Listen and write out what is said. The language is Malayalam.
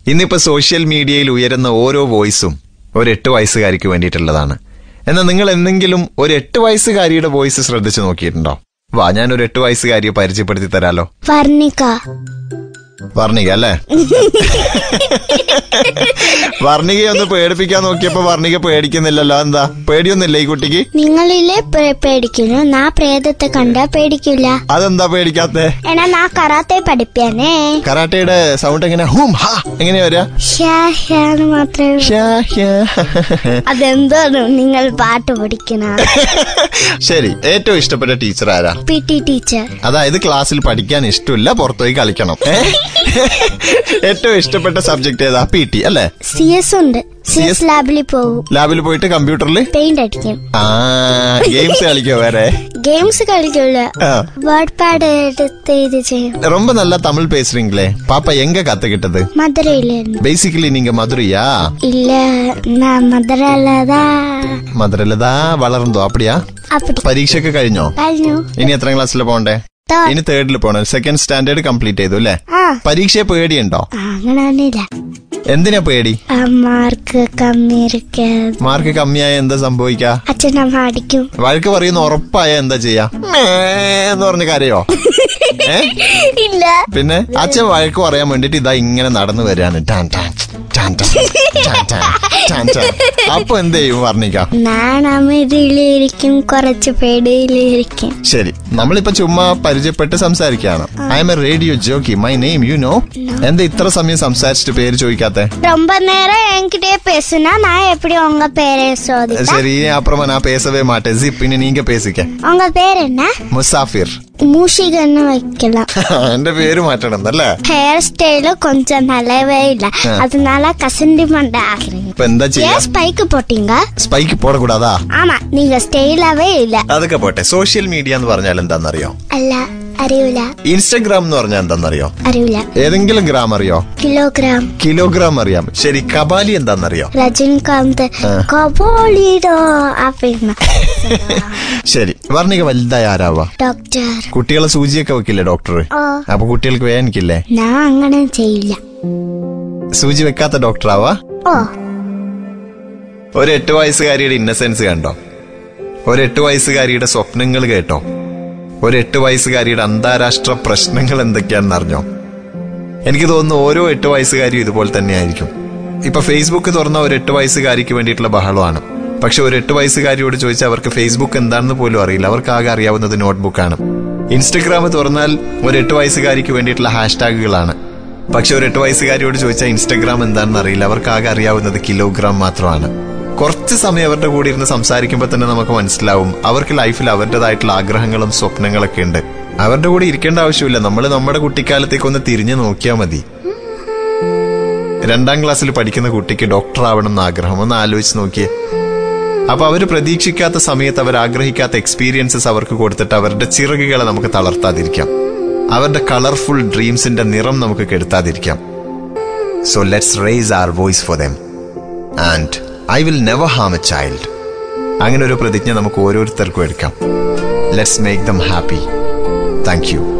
ഇന്നിപ്പോ സോഷ്യൽ മീഡിയയിൽ ഉയരുന്ന ഓരോ വോയിസും ഒരു എട്ട് വയസ്സുകാരിക്ക് വേണ്ടിയിട്ടുള്ളതാണ് എന്നാൽ നിങ്ങൾ എന്തെങ്കിലും ഒരു എട്ട് വയസ്സുകാരിയുടെ വോയിസ് ശ്രദ്ധിച്ചു നോക്കിയിട്ടുണ്ടോ വാ ഞാൻ ഒരു എട്ട് വയസ്സുകാരിയെ പരിചയപ്പെടുത്തി തരാലോ വർണ്ണിക വർണ്ണിക അല്ലേ വർണ്ണികയെ ഒന്ന് പേടിപ്പിക്കാൻ നോക്കിയപ്പോ വർണ്ണിക പേടിക്കുന്നില്ലല്ലോ എന്താ പേടിയൊന്നുമില്ല ഈ കുട്ടിക്ക് നിങ്ങളിലെ പേ- പേടിക്കുന്നു നാ പ്രേതത്തെ കണ്ടാ പേടിക്കില്ല അതെന്താ പേടിക്കാത്തെ എന്നാ നാ കറാത്തെ പഠിപ്പാനേ കരാട്ടയുടെ സൗണ്ട് എങ്ങനെ ഹൂം ഹാ എങ്ങനെയാ വരാ ഷ്യാ ഷ്യാന്ന് മാത്രമേ ഷ്യാ, ഷ്യാ. അതെന്തോന്നു നിങ്ങൾ പാട്ട് പഠിക്കണ ശരി ഏറ്റവും ഇഷ്ടപ്പെട്ട ടീച്ചർ ആരാ പി ടി ടീച്ചർ അതായത് ക്ലാസ്സിൽ പഠിക്കാൻ ഇഷ്ടമില്ല പുറത്തുപോയി കളിക്കണം ഏ? ഏറ്റവും ഇഷ്ടപ്പെട്ട സബ്ജക്ട് ഏതാ പി ടി അല്ലേ സി എസ് ഉണ്ട് സി CS? എസ് ലാബിൽ പോകും ലാബിൽ പോയിട്ട് കമ്പ്യൂട്ടറിൽ പെയിന്റ് അടിക്കും ആ ഗെയിംസ് കളിക്കോ വേറെ ഗെയിംസ് കളിക്കില്ല ആ. വേർഡ് പാഡ് എടുത്ത് ഇത് ചെയ്യും ரொம்ப நல்லா தமிழ் பேசுறீங்களே பாப்பா எங்க கத்துக்கிட்டது മധുരയിലായിരുന്നു பேசிக்கலி நீங்க மதுரையா ഇല്ല നാ മധുരയിലതാ മധുരയില് ദാ വളർന്നോ അപ്പടിയാ അപ്പടി പരീക്ഷയൊക്കെ കഴിഞ്ഞോ കഴിഞ്ഞു ഇനി എത്രാം ക്ലാസ്സിൽ പോണ്ടേ Third. ഇനി തേർഡിൽ പോണം സെക്കൻഡ് സ്റ്റാൻഡേർഡ് കംപ്ലീറ്റ് ചെയ്തു അല്ലേ ആ പരീക്ഷയെ പേടിയുണ്ടോ അങ്ങനെയൊന്നുമില്ല എന്തിനാ പേടി ആ മാർക്ക് കമ്മി ഇരിക്കാതെ മാർക്ക് കമ്മിയായ എന്താ സംഭവിക്കാ അച്ഛനമ്മ അടിക്കും വഴക്ക് പറയുന്ന ഉറപ്പായ എന്താ ചെയ്യാ മേ എന്ന് പറഞ്ഞ കരയോ ഏ ഇല്ല പിന്നെ അച്ഛൻ വഴക്ക് പറയാൻ വേണ്ടിട്ട് ഇതാ ഇങ്ങനെ നടന്നു വരികയാണ് ടാൻ ടാൻ ടാൻ ടാൻ ടാൻ ടാൻ ടാൻ ടാൻ. അപ്പൊ എന്ത് ചെയ്യും വർണ്ണിക്കാം ഞാൻ അമിതിയിലിരിക്കും കുറച്ച് പേടിയിലിരിക്കും ശരി നമ്മളിപ്പോ ചുമ്മാ പരിചയപ്പെട്ട് സംസാരിക്കുകയാണ് I'm a radio jockey my name you know എന്താ ഇത്ര സമയം സംസാരിച്ചിട്ട് പേര് ചോദിക്കാത്തെ ரொம்ப நேரம் என்கிட்டயே பேசுனா நான் எப்படி உங்க பேரை சோதிப்பேன் ശരി അപ്പുറം ഞാൻ പേസവേ മാട്ടെ സിപ്പ് ഇനി നീങ്ക പേസിക്ക உங்க பேர் என்ன മുസാഫിർ மூஷிகன்னு வைக்கலாம் എന്റെ പേര് മാറ്റണം എന്നല്ലേ ஹேர் ஸ்டைலு கொஞ்சம் நல்லாவே இல்ல அதனால கசண்டி மண்டை ஆகுறீங்க ഇപ്പൊ എന്താ ചെയ്യാ ஏன் ஸ்பைக்கு போட்டீங்க സ്പൈക്ക് പോടക്കൂടാതാ ஆமா நீங்க ஸ்டைலாவே இல்ல അതൊക്കെ പോട്ടെ സോഷ്യൽ മീഡിയ എന്ന് പറഞ്ഞാൽ എന്താണെന്നറിയോ அல்ல அறிவுல ഇൻസ്റ്റഗ്രാം എന്ന് പറഞ്ഞാൽ എന്താണെന്നറിയോ அறிவுல ഏതെങ്കിലും ഗ്രാം അറിയോ கிலோகிராம் കിലോഗ്രാം അറിയാം ശരി കബാലി എന്താണെന്നറിയോ ரஜினிகாந்த் கபோலிடோ அப்படின்னா ശരി വർണ്ണിക വലുതായ ആരാവാ ഡോക്ടർ കുട്ടികളെ സൂചിയൊക്കെ വെക്കില്ലേ ഡോക്ടർ ഓ അപ്പൊ കുട്ടികൾക്ക് വേദനിക്കില്ലേ ഞാൻ അങ്ങനെ ചെയ്യില്ല സൂചി വെക്കാത്ത ഡോക്ടറാവാ ഓ ഒരു എട്ട് വയസ്സുകാരിയുടെ ഇന്നസെൻസ് കണ്ടോ ഒരു എട്ട് വയസ്സുകാരിയുടെ സ്വപ്നങ്ങൾ കേട്ടോ ഒരു എട്ട് വയസ്സുകാരിയുടെ അന്താരാഷ്ട്ര പ്രശ്നങ്ങൾ എന്തൊക്കെയാണെന്ന് അറിഞ്ഞോ എനിക്ക് തോന്നുന്നു ഓരോ എട്ട് വയസ്സുകാരിയും ഇതുപോലെ തന്നെയായിരിക്കും ഇപ്പൊ ഫേസ്ബുക്ക് തുറന്ന ഒരു എട്ട് വയസ്സുകാരിക്ക് വേണ്ടിയിട്ടുള്ള ബഹളമാണ് പക്ഷെ ഒരു എട്ട് വയസ്സുകാരിയോട് ചോദിച്ചാൽ അവർക്ക് ഫേസ്ബുക്ക് എന്താണെന്ന് പോലും അറിയില്ല അവർക്ക് ആകെ അറിയാവുന്നത് നോട്ട്ബുക്കാണ് ഇൻസ്റ്റഗ്രാം തുറന്നാൽ ഒരു എട്ട് വയസ്സുകാരിക്ക് വേണ്ടിയിട്ടുള്ള ഹാഷ്ടാഗുകളാണ് പക്ഷെ ഒരു എട്ട് വയസ്സുകാരിയോട് ചോദിച്ചാൽ ഇൻസ്റ്റഗ്രാം എന്താണെന്ന് അറിയില്ല അവർക്ക് ആകെ അറിയാവുന്നത് കിലോഗ്രാം മാത്രമാണ് കുറച്ച് സമയം അവരുടെ കൂടെ ഇരുന്ന് സംസാരിക്കുമ്പോൾ തന്നെ നമുക്ക് മനസ്സിലാവും അവർക്ക് ലൈഫിൽ അവരുടേതായിട്ടുള്ള ആഗ്രഹങ്ങളും സ്വപ്നങ്ങളൊക്കെ ഉണ്ട് അവരുടെ കൂടെ ഇരിക്കേണ്ട ആവശ്യമില്ല നമ്മൾ നമ്മുടെ കുട്ടിക്കാലത്തേക്ക് ഒന്ന് തിരിഞ്ഞു നോക്കിയാൽ മതി രണ്ടാം ക്ലാസ്സിൽ പഠിക്കുന്ന കുട്ടിക്ക് ഡോക്ടർ ആവണം എന്ന് ആഗ്രഹം ഒന്ന് ആലോചിച്ച് നോക്കിയേ അപ്പൊ അവര് പ്രതീക്ഷിക്കാത്ത സമയത്ത് അവർ ആഗ്രഹിക്കാത്ത എക്സ്പീരിയൻസസ് അവർക്ക് കൊടുത്തിട്ട് അവരുടെ ചിറകുകളെ നമുക്ക് തളർത്താതിരിക്കാം അവരുടെ കളർഫുൾ ഡ്രീംസിന്റെ നിറം നമുക്ക് കെടുത്താതിരിക്കാം so let's raise our voice for them and I will never harm a child അങ്ങനെ ഒരു പ്രതിജ്ഞ നമുക്ക് ഓരോരുത്തർക്കും എടുക്കാം let's make them happy thank U